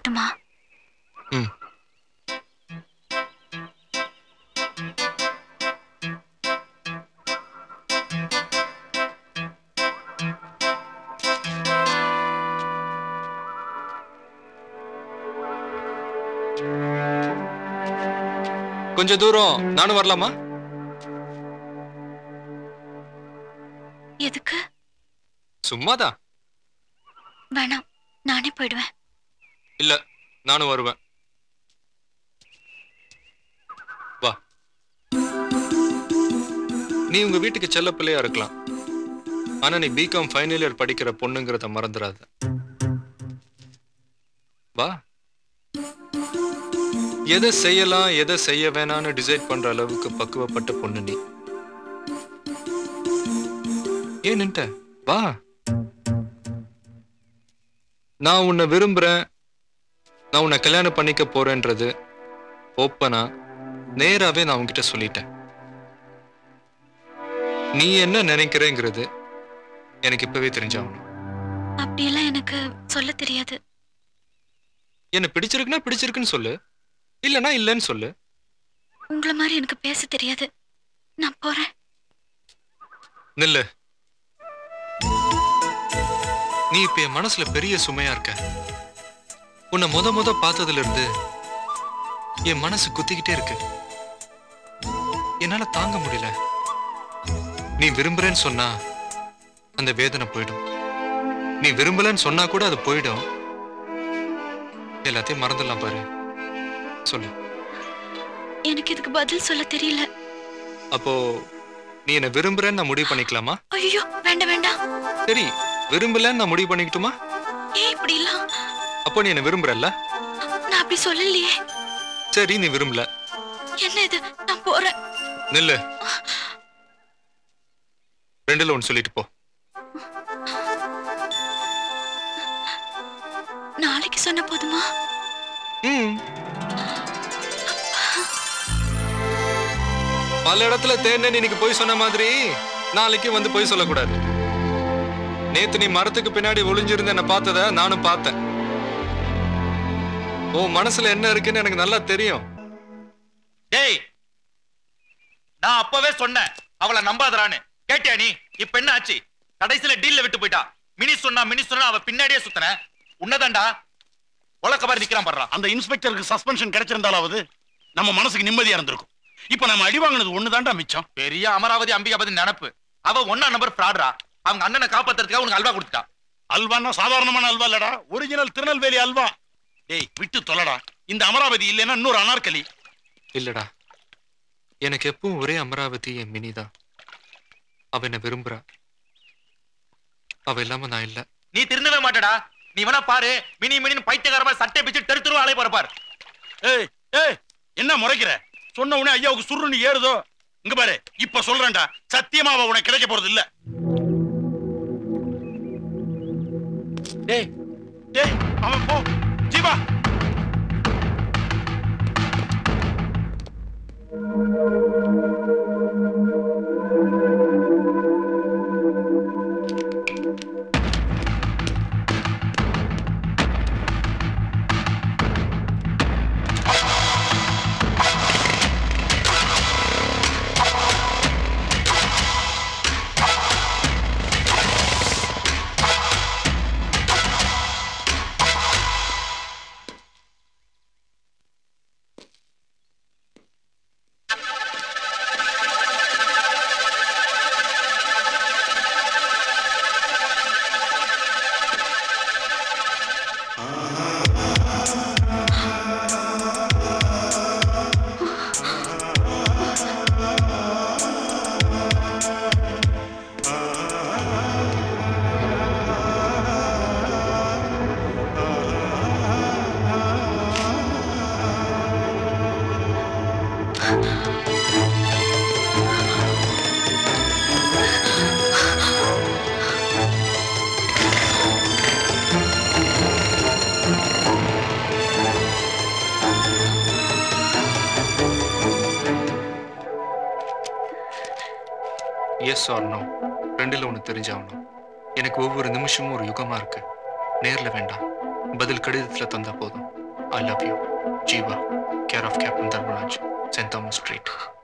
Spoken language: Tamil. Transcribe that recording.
போட்டுமா ம் கொஞ்ச தூரம் நானும் வரலாமா எதுக்கு சும்மாதான் வேணாம் நானே போயிடுவேன் இல்ல நானும் வருவேன் வா நீ உங்க வீட்டுக்கு செல்ல பிள்ளையா இருக்கலாம் ஆனா நீ பிகாம் ஃபைனல் இயர் படிக்கிற பொண்ணுங்கிறத மறந்துடாத வா எதை செய்யலாம் எதை செய்ய வேணாம்னு டிசைட் பண்ற அளவுக்கு பக்குவப்பட்ட பொண்ணு நீ ஏன் நின்ட்ட வா நான் உன்னை விரும்புறேன் நான் உன்னை கல்யாணம் பண்ணிக்க போறேன்றது ஓப்பனா நேராவே நான் உன்கிட்ட சொல்லிட்டேன் நீ என்ன நினைக்கிறேங்கிறது எனக்கு இப்பவே தெரிஞ்சாகணும் அப்படியெல்லாம் எனக்கு சொல்ல தெரியாது என்ன பிடிச்சிருக்குன்னா பிடிச்சிருக்குன்னு சொல்லு இல்லைன்னா இல்லைன்னு சொல்லு உங்களை மாதிரி எனக்கு பேச தெரியாது நான் போறேன் நில்லு நீ இப்ப என் மனசுல பெரிய சுமையா இருக்க உன்னை முத முத பார்த்ததுல இருந்து என் மனசு குத்திக்கிட்டே இருக்கு என்னால தாங்க முடியல நீ விரும்புறேன்னு சொன்னா அந்த வேதனை போயிடும் நீ விரும்பலன்னு சொன்னா கூட அது போயிடும் எல்லாத்தையும் மறந்துடலாம் பாரு சொல்லு எனக்கு இதுக்கு பதில் சொல்ல தெரியல அப்போ நீ என்ன விரும்புறேன்னு நான் முடிவு பண்ணிக்கலாமா ஐயோ வேண்டாம் வேண்டாம் சரி விரும்பலன்னு நான் முடிவு பண்ணிக்கட்டுமா ஏன் இப்படி எல்லாம் அப்போ நீ என்ன விரும்புறல்ல நான் அப்படி சொல்லலையே சரி நீ விரும்பல என்ன இது நான் போறேன் நில்லு ரெண்டுல ஒன்று சொல்லிட்டு போ நாளைக்கு சொன்ன போதுமா ம். பல இடத்துல தேர்ந்தேன் இன்னைக்கு போய் சொன்ன மாதிரி நாளைக்கு வந்து போய் சொல்லக்கூடாது நேத்து நீ மரத்துக்கு பின்னாடி ஒளிஞ்சிருந்து என்ன பார்த்தத நானும் பார்த்தேன் உன் மனசுல என்ன இருக்குன்னு எனக்கு நல்லா தெரியும் டேய் நான் அப்பவே சொன்னேன் அவளை நம்பாதறான்னு கேட்டியா நீ இப்ப என்ன ஆச்சு கடைசியில டீல்ல விட்டு போயிட்டா மினி சொன்னா மினி சொன்னா அவ பின்னாடியே சுத்தன உன்னதான்டா உலக்க மாதிரி நிக்கிறான் பண்றான் அந்த இன்ஸ்பெக்டருக்கு சஸ்பென்ஷன் கிடைச்சிருந்தாலாவது நம்ம மனசுக்கு நிம்மதியா இருந்திருக்கும் இப்ப நம்ம அடி வாங்கினது ஒண்ணுதான்டா மிச்சம் பெரிய அமராவதி அம்பிகாபதி நினப்பு அவ ஒன்னா நம்பர் ஃப்ராட்ரா அவங்க அண்ணனை காப்பாத்துறதுக்காக உனக்கு அல்வா கொடுத்துட்டா அல்வான்னா சாதாரணமான அல்வா இல்லடா ஒரிஜினல் திருநெல்வேலி அல்வா டேய் விட்டு தொலைடா இந்த அமராவதி இல்லைன்னா இன்னொரு அனார்கலி இல்லடா எனக்கு எப்பவும் ஒரே அமராவதி என் மினி தான் அவ என்ன விரும்புறா அவ இல்லாம நான் இல்ல நீ திருந்தவே மாட்டடா நீ வேணா பாரு மினி மினின்னு பைத்தியக்காரமா சட்டை பிச்சு தெரு தெருவா அலைய போற பாரு ஏய் ஏய் என்ன முறைக்கிற சொன்ன உடனே ஐயாவுக்கு சுருன்னு ஏறுதோ இங்க பாரு இப்ப சொல்றேன்டா சத்தியமா அவ உனக்கு கிடைக்க போறது இல்ல டேய் டேய் அவன் போ ஜீவா எஸ் ஆர் நோ ரெண்டுல ஒன்று தெரிஞ்சாகணும் எனக்கு ஒவ்வொரு நிமிஷமும் ஒரு யுகமா இருக்கு நேர்ல வேண்டாம் பதில் கடிதத்துல தந்தா போதும் I love you Jeeva care of captain Dharmaraj saint Thomas street